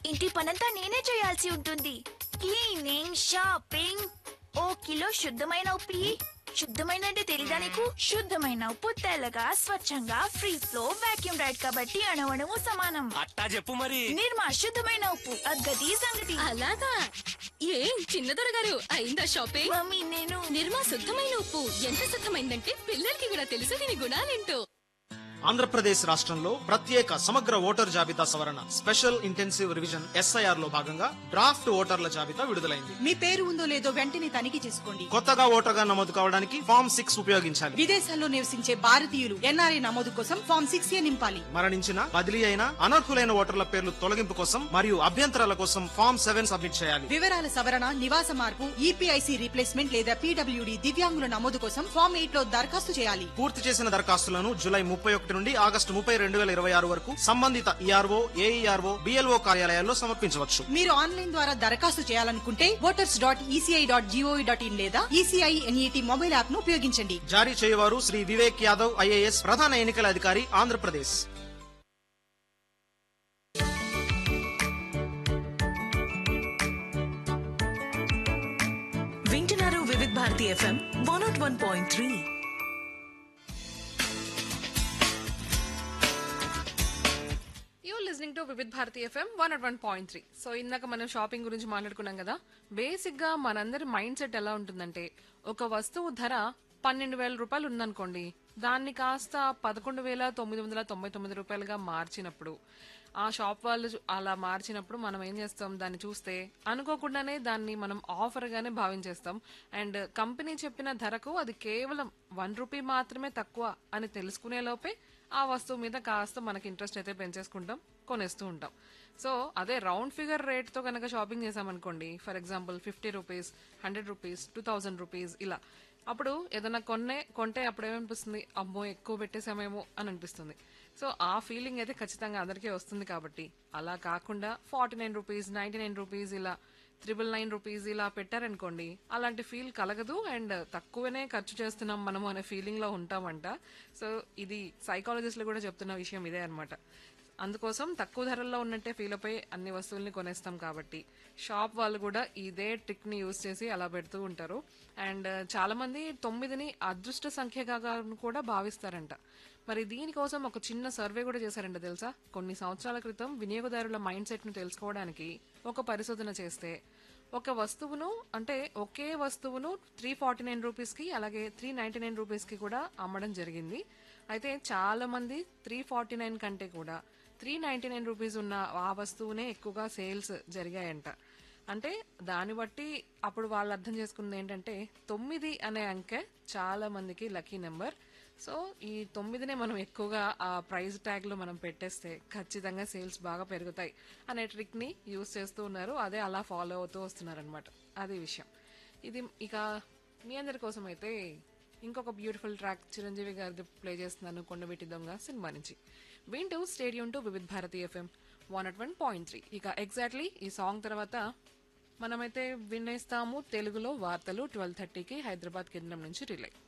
ఇంటి పనంతా నేనే చేయాల్సి ఉంటుంది క్లీనింగ్ షాపింగ్ ఓ కిలో శుద్ధమైన ఉప్పు ఇయ్యి. శుద్ధమైన అంటే తెలీదా నీకు శుద్ధమైన ఉప్పు తెల్లగా స్వచ్ఛంగా ఫ్రీ ఫ్లో వాక్యూమ్ రైడ్ కాబట్టి అణవణము సమానం అట్టా చెప్పు మరి నిర్మా శుద్ధమైన ఉప్పు అగ్గది సంగతి అలాగా ఏం చిన్నదొర గారు అయిందా షాపింగ్ మమ్మీ నేను నిర్మా శుద్ధమైన ఉప్పు ఎంత శుద్ధమైందంటే పిల్లలకి కూడా తెలుసు దీని గుణాలేంటో ఆంధ్రప్రదేశ్ రాష్ట్రంలో ప్రత్యేక సమగ్ర ఓటర్ జాబితా సవరణ స్పెషల్ ఇంటెన్సివ్ రివిజన్ ఎస్ఐఆర్ లో భాగంగా డ్రాఫ్ట్ ఓటర్ల జాబితా విడుదలైంది మీ పేరు ఉందో లేదో వెంటనే తనిఖీ చేసుకోండి కొత్తగా ఓటర్గా నమోదు కావడానికి ఫామ్ సిక్స్ ఉపయోగించాలి విదేశాల్లో నివసించే భారతీయులు ఎన్ఆర్ఐ నమోదు కోసం ఫామ్ సిక్స్ ఏ నింపాలి మరణించిన బదిలీ అయిన అనర్హులైన ఓటర్ల పేర్లు తొలగింపు కోసం మరియు అభ్యంతరాల కోసం ఫామ్ సెవెన్ సబ్మిట్ చేయాలి వివరాల సవరణ నివాస మార్పు ఈపీఐసి రీప్లేస్మెంట్ లేదా పీడబ్ల్యూడి దివ్యాంగుల నమోదు కోసం ఫామ్ ఎయిట్ లో దరఖాస్తు చేయాలి పూర్తి చేసిన దరఖాస్తులను జూలై ముప్పై ఒకటి నుండి ఆగస్టు ముప్పై రెండు వేల ఇరవై ఆరు వరకు సంబంధిత ఈఆర్ఓ ఏఈఆర్ఓ బిఎల్ఓ కార్యాలయాల్లో సమర్పించవచ్చు మీరు ఆన్లైన్ ద్వారా దరఖాస్తు చేయాలనుకుంటే voters dot ECI dot GOV dot in లేదా ఈసీఐ ఎన్ఈటి మొబైల్ యాప్ ను ఉపయోగించండి జారీ చేయవారు శ్రీ వివేక్ యాదవ్ ఐఏఎస్ ప్రధాన ఎన్నికల అధికారి ఆంధ్రప్రదేశ్ వింటున్నారు Vividha Bharati FM one nought one point three you listening to Vividh Bharati FM one at one point three so ఇందాక మనం షాపింగ్ గురించి మాట్లాడుకున్నాం కదా బేసిక్ గా మనందరి మైండ్ సెట్ ఎలా ఉంటుందంటే ఒక వస్తువు ధర పన్నెండు వేల రూపాయలు ఉందనుకోండి దాన్ని కాస్త పదకొండు వేల తొమ్మిది వందల తొంభై తొమ్మిది రూపాయలుగా మార్చినప్పుడు ఆ షాప్ వాళ్ళు చూ- అలా మార్చినప్పుడు మనం ఏం చేస్తాం దాన్ని చూస్తే అనుకోకుండానే దాన్ని మనం ఆఫర్ గానే భావించేస్తాం అండ్ కంపెనీ చెప్పిన ధరకు అది కేవలం వన్ రూపీ మాత్రమే తక్కువ అని తెలుసుకునే లోపే ఆ వస్తువు మీద కాస్త మనకి ఇంట్రెస్ట్ అయితే పెంచేసుకుంటాం కొనేస్తూ ఉంటాం సో అదే రౌండ్ ఫిగర్ రేట్తో కనుక షాపింగ్ చేసామనుకోండి for example fifty rupees hundred rupees two thousand rupees ఇలా అప్పుడు ఏదైనా కొన్నే కొంటే అప్పుడు ఏమనిపిస్తుంది అమ్మో ఎక్కువ పెట్టేసామేమో అని అనిపిస్తుంది సో ఆ ఫీలింగ్ అయితే ఖచ్చితంగా అందరికీ వస్తుంది కాబట్టి అలా కాకుండా forty nine rupees ninety nine rupees ఇలా త్రిబుల్ నైన్ రూపీస్ ఇలా పెట్టారనుకోండి అలాంటి ఫీల్ కలగదు అండ్ తక్కువనే ఖర్చు చేస్తున్నాం మనము అనే ఫీలింగ్ లో ఉంటామంట సో ఇది సైకాలజిస్టులు కూడా చెప్తున్న విషయం ఇదే అన్నమాట అందుకోసం తక్కువ ధరల్లో ఉన్నట్టే ఫీల్ అయిపోయి అన్ని వస్తువుల్ని కొనేస్తాం కాబట్టి షాప్ వాళ్ళు కూడా ఇదే ట్రిక్ ని యూజ్ చేసి అలా పెడుతూ ఉంటారు అండ్ చాలా మంది తొమ్మిదిని అదృష్ట సంఖ్యగా కూడా భావిస్తారంట మరి దీనికోసం ఒక చిన్న సర్వే కూడా చేశారంట తెలుసా కొన్ని సంవత్సరాల క్రితం వినియోగదారుల మైండ్ సెట్ ను తెలుసుకోవడానికి ఒక పరిశోధన చేస్తే ఒక వస్తువును అంటే ఒకే వస్తువును త్రీ ఫార్టీ నైన్ రూపీస్కి అలాగే త్రీ నైన్టీ నైన్ రూపీస్కి కూడా అమ్మడం జరిగింది అయితే చాలా మంది త్రీ ఫార్టీ నైన్ కంటే కూడా త్రీ నైన్టీ నైన్ రూపీస్ ఉన్న ఆ వస్తువునే ఎక్కువగా సేల్స్ జరిగాయంట అంటే దాన్ని బట్టి అప్పుడు వాళ్ళు అర్థం చేసుకున్నది ఏంటంటే తొమ్మిది అనే అంకె చాలా మందికి లక్కీ నెంబర్ సో ఈ తొమ్మిదినే మనం ఎక్కువగా ఆ ప్రైస్ ట్యాగ్ లో మనం పెట్టేస్తే ఖచ్చితంగా సేల్స్ బాగా పెరుగుతాయి అనే ట్రిక్ ని యూస్ చేస్తూ ఉన్నారు అదే అలా ఫాలో అవుతూ వస్తున్నారు అనమాట అదే విషయం ఇది ఇక మీ అందరి కోసం అయితే ఇంకొక బ్యూటిఫుల్ ట్రాక్ చిరంజీవి గారిది ప్లే చేస్తున్నాను కొండబెట్టి దొంగ సినిమా నుంచి వింటూ stay tuned to Vividh Bharati FM one at one point three ఇక ఎగ్జాక్ట్లీ ఈ సాంగ్ తర్వాత మనమైతే వినేస్తాము తెలుగులో వార్తలు ట్వెల్వ్ థర్టీకి హైదరాబాద్ కేంద్రం నుంచి రిలే